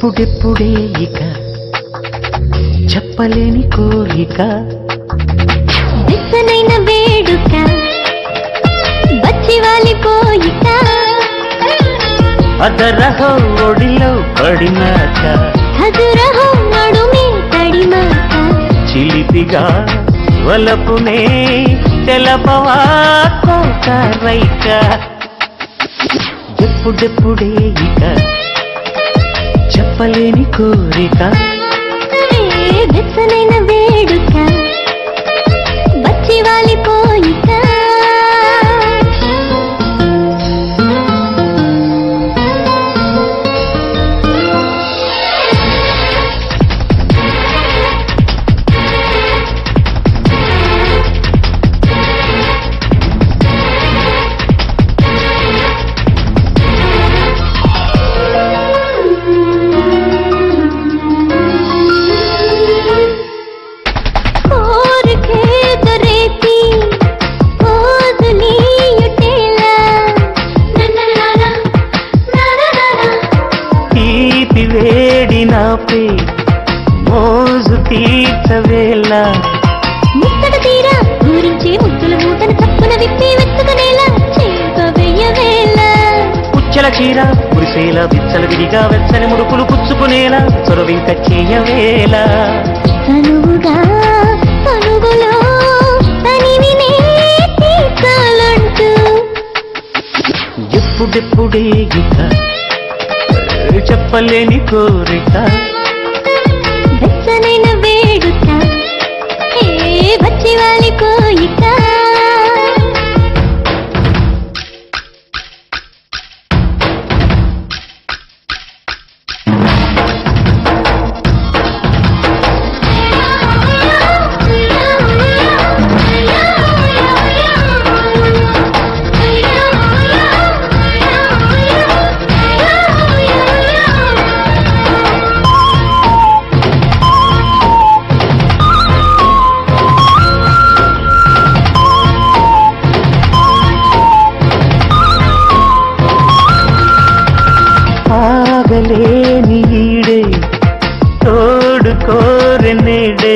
ఎప్పుడెప్పుడే ఇక చెప్పలేని కోరిక విసనైన వేడుక బచ్చివాలి కోయిక అదరహో ఒడిలో పడినాక హజురహం నడుమే తడిమాక చిలిపిగా వలపునే తెలపవా కోక రైక ఎప్పుడెప్పుడే ఇక చెప్పలేని కోరిక ఏ విసనైన వేడుక బచ్చివాలి కోయిక కోరికేదరేతి కోదులీయుటేల తీపి వేడి నాపే మోజు తీర్చవేళ ముత్తడ తీరా ఊరించే ముద్దుల మూటను తప్పున విప్పి వెతుకునేలా చేప వెయ్యవేళ పుచ్చల చీర కురిసేల విచ్చల విడిగా వెచ్చని ముడుపులు పుచ్చుకునేలా చొరవింక చేయవేళ తనువుగా తనుగులో తనివినే తీర్చాలంటూ ఎప్పుడెప్పుడే ఇక చెప్పలేని కోరిక వెచ్చనైన వేడుక ఏ బచ్చివాలి కోయిక ఆగలేని ఈడే తోడు కోరెనేడే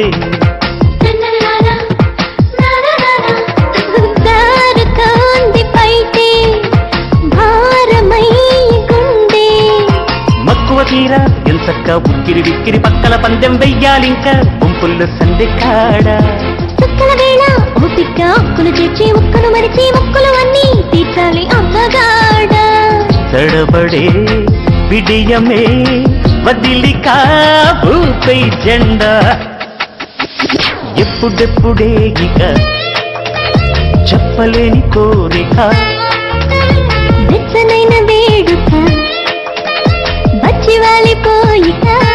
దారుతోంది పైటే భారమై గుండె మక్కువ తీర ఎంచక్క ఉక్కిరి విక్కిరి పక్కల పందెం వెయ్యాలింక గుంపుల్లో సందె కాడా చుక్కల వేళ ఓపిక అక్కులు చేర్చి ముక్కలు మరిచి ముక్కలు అన్నీ తీర్చాలి అమ్మగాడ తడబడే విడియమే వదిలి కాపై జెండా ఎప్పుడెప్పుడే ఇక చెప్పలేని కోరిక వెచ్చనైన వేడుక బచ్చివాలి పోయిక